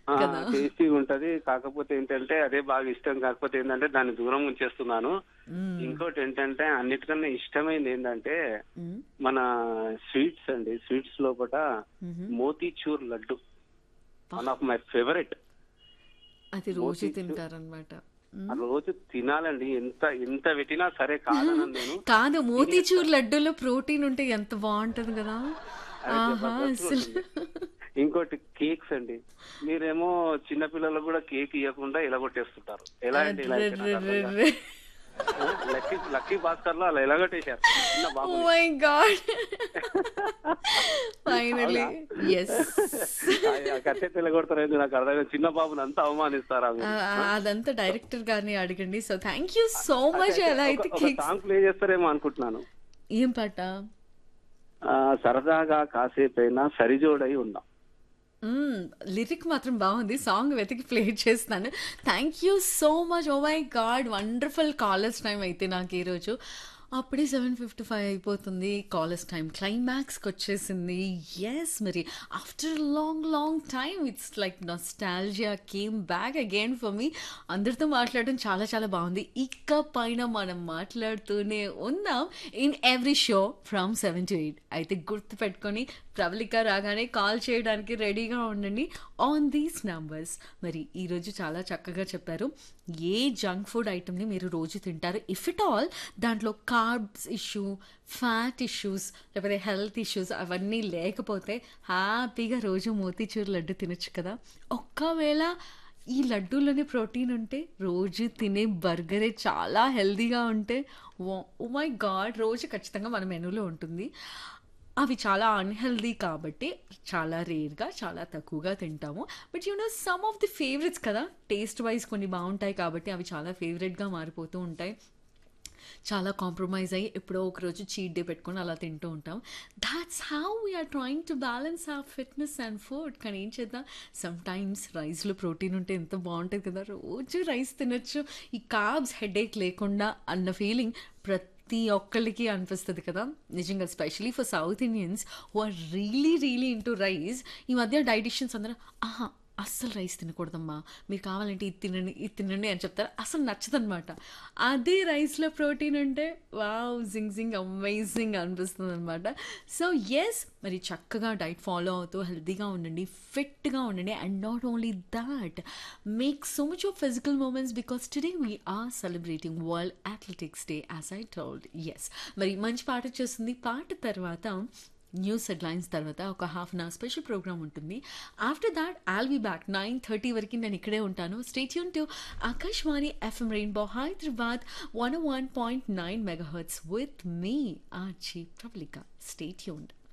కదా టేస్టీగా ఉంటది కాకపోతే ఏంటంటే అదే బాగా ఇష్టం కాకపోతే ఏంటంటే దాన్ని దూరం ఉంచేస్తున్నాను మ్మ్. ఇంకోటి ఏంటంటే అన్నిటికన్నా ఇష్టమైంది ఏంటంటే మ్మ్. మన స్వీట్స్ అండి స్వీట్స్ లోపల మ్మ్. Motichoor laddu one of my favourite అది రోజు మోతీచూర్. తింటారనమాట ఆ రోజు తినాలండి ఎంత ఎంత పెట్టినా సరే కాదనను నేను కాదు మోతీచూర్ లడ్డూలో ప్రోటీన్ ఉంటే ఎంత బాగుంటది కదా అది ఆహా జబర్దస్త్ అసలు ఉంటుంది. ఇంకోటి కేక్స్ అండి మీరేమో చిన్న పిల్లలకు కూడా కేక్ ఇవ్వకుండా ఇలా కొట్టేస్తుంటారు ఎలా అంటే ఇలా అయితే నాకు అర్థం కాదు. అర్రెర్రెర్రె. లక్కీ లక్కీ భాస్కర్ లో అలా ఎలా కొట్టేశారు చిన్న ఓ బాబు మై గాడ్ ఫైనలీ ఎస్ కట్టే తెల్లగొడతారు నాకు అర్థం కాదు. చిన్న బాబుని అంతా అవమానిస్తారా మీరు? అదంతా డైరెక్టర్ గారిని అడగండి so thank you so much ఎలా అయితే ఒక- ఒక కేక్స్ సాంగ్ ప్లే చేస్తారేమో అనుకుంటున్నాను ఏం పాట ఆ, సరదాగా కాసేపైనా సరిజోడై ఉందాం లిరిక్ మాత్రం బాగుంది సాంగ్ వెతికి ప్లే చేస్తాను thank you so much oh my god wonderful college time అయితే నాకు ఈరోజు అప్పుడే సెవెన్ ఫిఫ్టీ ఫైవ్ అయిపోతుంది కాలేజ్ టైం క్లైమాక్స్కి వచ్చేసింది ఎస్ మరి after long long time it's like nostalgia came back again for me అందరితో మాట్లాడడం చాలా చాలా బాగుంది ఇక పైన మనం మాట్లాడుతూనే ఉందాం in every show from seven to eight అయితే గుర్తు పెట్టుకొని ప్రబలిక రాగానే కాల్ చేయడానికి రెడీగా ఉండండి ఆన్ దీస్ నంబర్స్ మరి ఈరోజు చాలా చక్కగా చెప్పారు ఏ జంక్ ఫుడ్ ఐటమ్ని మీరు రోజు తింటారు ఇఫ్ ఇట్ ఆల్ దాంట్లో కార్బ్స్ ఇష్యూ ఫ్యాట్ ఇష్యూస్ లేకపోతే హెల్త్ ఇష్యూస్ అవన్నీ లేకపోతే హ్యాపీగా రోజు మోతీచూర్ లడ్డు తినొచ్చు కదా ఒక్కవేళ ఈ లడ్డూలోనే ప్రోటీన్ ఉంటే రోజు తినే బర్గరే చాలా హెల్తీగా ఉంటే ఓ మై గాడ్ రోజు ఖచ్చితంగా మన మెనూలో ఉంటుంది అవి చాలా అన్హెల్దీ కాబట్టి చాలా రేర్గా చాలా తక్కువగా తింటాము but you know some of the favourites కదా టేస్ట్ వైజ్ కొన్ని బాగుంటాయి కాబట్టి అవి చాలా ఫేవరెట్గా మారిపోతూ ఉంటాయి చాలా కాంప్రమైజ్ అయ్యి ఎప్పుడో ఒక రోజు చీట్ డే పెట్టుకొని అలా తింటూ ఉంటాం that's how we are trying to balance uh fitness and food కానీ ఏం చేద్దాం సమ్ టైమ్స్ రైస్లో ప్రోటీన్ ఉంటే ఎంత బాగుంటుంది కదా రోజు రైస్ తినొచ్చు ఈ కార్బ్స్ హెడేక్ లేకుండా అన్న ఫీలింగ్ ప్రతి ఒక్కళ్ళకి అనిపిస్తుంది కదా నిజంగా specially for South Indians who are really really into rice ఈ మధ్య డైటిషియన్స్ అందరూ ఆహా అస్సలు రైస్ తినకూడదమ్మా మీరు కావాలంటే ఇది తినండి ఇది తినండి అని చెప్తారు అసలు నచ్చదనమాట అదే రైస్లో ప్రోటీన్ ఉంటే వావ్ జింగ్ జింగ్ అమేజింగ్ అనిపిస్తుంది అనమాట సో ఎస్ మరి చక్కగా డైట్ ఫాలో అవుతూ హెల్తీగా ఉండండి ఫిట్గా ఉండండి and not only that make so much of physical movements because today we are celebrating world athletics day as I told yes మరి మంచి పాట వచ్చేస్తుంది పాట తర్వాత న్యూస్ హెడ్లైన్స్ తర్వాత ఒక half an hour special programme ఉంటుంది after that I'll be back nine thirty వరకు నేను ఇక్కడే ఉంటాను stay tune to Akashvani FM rainbow Hyderabad one one point nine megahertz with me RJ Prabalika stay tuned